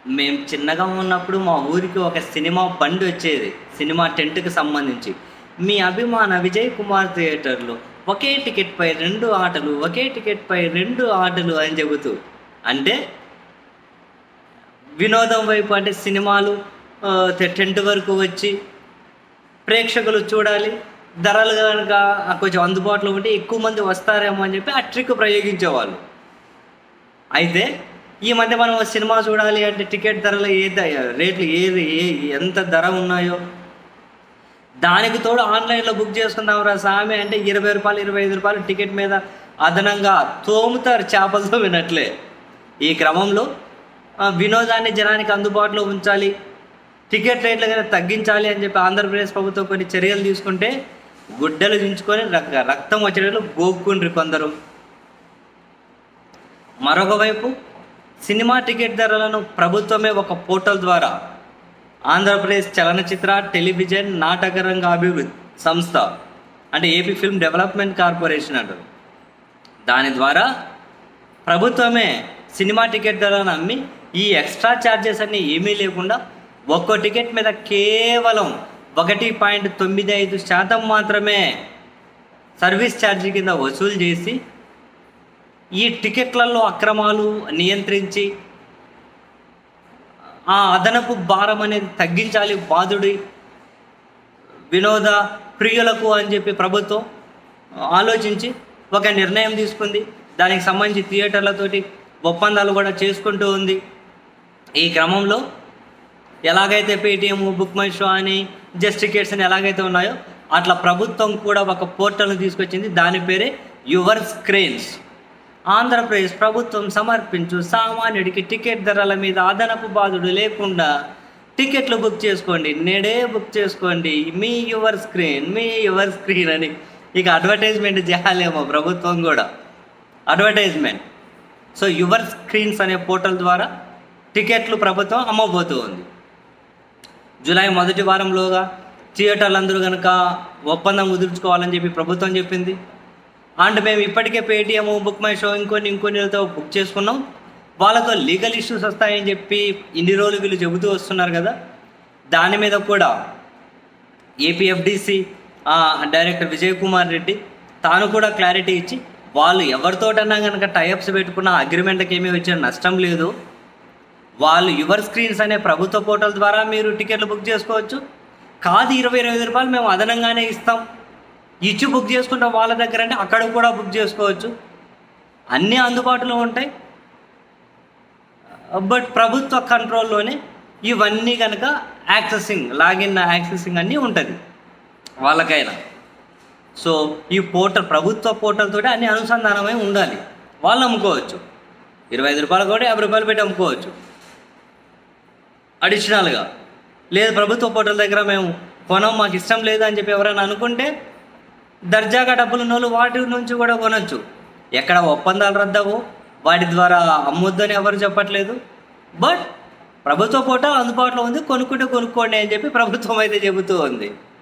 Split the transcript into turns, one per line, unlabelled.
మేము చిన్నగా ఉన్నప్పుడు మా ఊరికి ఒక సినిమా బండి వచ్చేది సినిమా టెంట్కి సంబంధించి మీ అభిమాన విజయ్ కుమార్ థియేటర్లో ఒకే టికెట్పై రెండు ఆటలు ఒకే టికెట్పై రెండు ఆటలు అని చెబుతూ అంటే వినోదం వైపు అంటే సినిమాలు ఆ, టె- టెంట్ వరకు వచ్చి ప్రేక్షకులు చూడాలి ధరలు కనుక కొంచెం అందుబాటులో ఉంటే ఎక్కువ మంది వస్తారేమో అని చెప్పి ఆ ట్రిక్ ప్రయోగించేవాళ్ళు అయితే ఈ మధ్య మనం సినిమా చూడాలి అంటే టికెట్ ధరలు ఏ ద- రేట్లు ఏది ఏ ఎంత ధర ఉన్నాయో దానికి తోడు ఆన్లైన్లో బుక్ చేసుకుందాం రా సామి అంటే ఇరవై రూపాయలు ఇరవై ఐదు రూపాయలు టికెట్ మీద అదనంగా తోముతారు చేపలతో వినట్లే ఈ క్రమంలో ఆ, వినోదాన్ని జనానికి అందుబాటులో ఉంచాలి టికెట్ రేట్లు కనుక తగ్గించాలి అని చెప్పి ఆంధ్రప్రదేశ్ ప్రభుత్వం కొన్ని చర్యలు తీసుకుంటే గుడ్డలు దించుకొని రక్ రక్తం వచ్చేటట్లు గోక్కుండ్రి కొందరు మరొక వైపు సినిమా టికెట్ ధరలను ప్రభుత్వమే ఒక పోర్టల్ ద్వారా ఆంధ్రప్రదేశ్ చలనచిత్ర టెలివిజన్ నాటక రంగ అభివృద్ధి సంస్థ అంటే ఏపీ ఫిల్మ్ డెవలప్మెంట్ కార్పొరేషన్ అంటారు దాని ద్వారా ప్రభుత్వమే సినిమా టికెట్ ధరలను అమ్మి ఈ ఎక్స్ట్రా ఛార్జెస్ అన్నీ ఏమీ లేకుండా ఒక్కో టికెట్ మీద కేవలం ఒకటి పాయింట్ తొమ్మిది ఐదు శాతం మాత్రమే సర్వీస్ ఛార్జీ కింద వసూలు చేసి ఈ టికెట్లలో అక్రమాలు నియంత్రించి ఆ అదనపు భారం అనేది తగ్గించాలి బాధుడి వినోద ప్రియులకు అని చెప్పి ప్రభుత్వం ఆలోచించి ఒక నిర్ణయం తీసుకుంది దానికి సంబంధించి థియేటర్లతోటి ఒప్పందాలు కూడా చేసుకుంటూ ఉంది ఈ క్రమంలో ఎలాగైతే పేటిఎం బుక్ మై షో అని జస్ట్ టికెట్స్ అని ఎలాగైతే ఉన్నాయో అట్లా ప్రభుత్వం కూడా ఒక పోర్టల్ని తీసుకొచ్చింది దాని పేరే యువర్ స్క్రీన్స్ ఆంధ్రప్రదేశ్ ప్రభుత్వం సమర్పించు సామాన్యుడికి టికెట్ ధరల మీద అదనపు బాధుడు లేకుండా టికెట్లు బుక్ చేసుకోండి నేడే బుక్ చేసుకోండి మీ యువర్ స్క్రీన్ మీ యువర్ స్క్రీన్ అని ఇక అడ్వర్టైజ్మెంట్ చేయాలేమో ప్రభుత్వం కూడా అడ్వర్టైజ్మెంట్ సో యువర్ స్క్రీన్స్ అనే పోర్టల్ ద్వారా టికెట్లు ప్రభుత్వం అమ్మబోతూ ఉంది జూలై మొదటి వారంలోగా థియేటర్లు అందరూ కనుక ఒప్పందం కుదుర్చుకోవాలని చెప్పి ప్రభుత్వం చెప్పింది అండ్ మేము ఇప్పటికే పేటిఎం బుక్ మై షో ఇంకొన్ని ఇంకొన్నితో బుక్ చేసుకున్నాం వాళ్ళతో లీగల్ ఇష్యూస్ వస్తాయని చెప్పి ఇన్ని రోజులు వీళ్ళు చెబుతూ వస్తున్నారు కదా దాని మీద కూడా ఏపీఎఫ్డిసి డైరెక్టర్ విజయ్ కుమార్ రెడ్డి తాను కూడా క్లారిటీ ఇచ్చి వాళ్ళు ఎవరితోటన్నా కనుక టైఅప్స్ పెట్టుకున్న అగ్రిమెంట్కి ఏమీ వచ్చే నష్టం లేదు వాళ్ళు యువర్ స్క్రీన్స్ అనే ప్రభుత్వ పోర్టల్ ద్వారా మీరు టికెట్లు బుక్ చేసుకోవచ్చు కాదు ఇరవై ఇరవై ఐదు రూపాయలు మేము అదనంగానే ఇస్తాం ఇచ్చి బుక్ చేసుకుంటాం వాళ్ళ దగ్గర అంటే అక్కడ కూడా బుక్ చేసుకోవచ్చు అన్నీ అందుబాటులో ఉంటాయి బట్ ప్రభుత్వ కంట్రోల్లోనే ఇవన్నీ కనుక యాక్సెసింగ్ లాగిన్ యాక్సెసింగ్ అన్నీ ఉంటుంది వాళ్ళకైనా సో ఈ పోర్టల్ ప్రభుత్వ పోర్టల్ తోటి అన్ని అనుసంధానమై ఉండాలి వాళ్ళు అమ్ముకోవచ్చు ఇరవై ఐదు రూపాయలు కూడా యాభై రూపాయలు పెట్టి అమ్ముకోవచ్చు అడిషనల్గా లేదు ప్రభుత్వ పోర్టల్ దగ్గర మేము కొనం మాకు ఇష్టం లేదు అని చెప్పి ఎవరైనా అనుకుంటే దర్జాగా డబ్బులు ఉన్న వాళ్ళు వాటి నుంచి కూడా కొనొచ్చు ఎక్కడ ఒప్పందాలు రద్దవు వాటి ద్వారా అమ్మొద్దని ఎవరు చెప్పట్లేదు బట్ ప్రభుత్వ పోర్టల్ అందుబాటులో ఉంది కొనుక్కుంటే కొనుక్కోండి అని చెప్పి ప్రభుత్వం అయితే చెబుతూ ఉంది